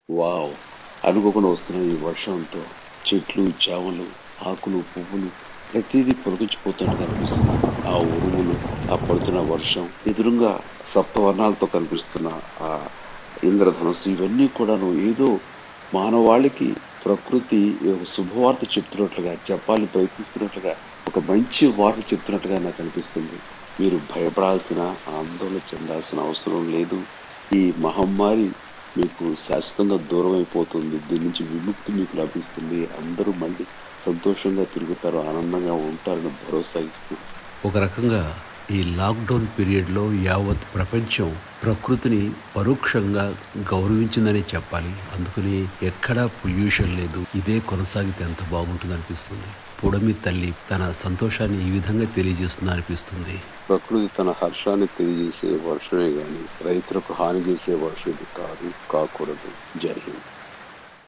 wow అనుకోకుండా వస్తున్న ఈ వర్షంతో చెట్లు చేమలు ఆకులు పువ్వులు ప్రతిదీ పొలగించిపోతున్నట్టు కనిపిస్తుంది ఆ ఉరుములు ఆ పడుతున్న వర్షం ఎదురుగా సప్తవర్ణాలతో కనిపిస్తున్న ఆ ఇంద్రధనుస్సు ఇవన్నీ కూడాను ఏదో మానవాళికి ప్రకృతి ఒక శుభవార్త చెప్తున్నట్లుగా చెప్పాలని ప్రయత్నిస్తున్నట్లుగా ఒక మంచి వార్త చెప్తున్నట్లుగా నాకు అనిపిస్తుంది మీరు భయపడాల్సిన ఆందోళన చెందాల్సిన అవసరం లేదు ఈ మహమ్మారి మీకు శాశ్వతంగా దూరం అయిపోతుంది దీని నుంచి విముక్తి మీకు లభిస్తుంది అందరూ మళ్ళీ సంతోషంగా తిరుగుతారు ఆనందంగా ఉంటారని భరోసా ఇస్తుంది ఒక రకంగా ఈ లాక్డౌన్ పీరియడ్లో యావత్ ప్రపంచం ప్రకృతిని పరోక్షంగా గౌరవించిందని చెప్పాలి అందుకని ఎక్కడా పొల్యూషన్ లేదు ఇదే కొనసాగితే ఎంత బాగుంటుంది అనిపిస్తుంది పుడమి తల్లి తన సంతోషాన్ని ఈ విధంగా తెలియజేస్తుంది అనిపిస్తుంది ప్రకృతి తన హర్షాన్ని తెలియజేసే వర్షమే గాని రైతులకు హాని చేసే వర్షం ఇది కాదు కాకూడదు జై హింద్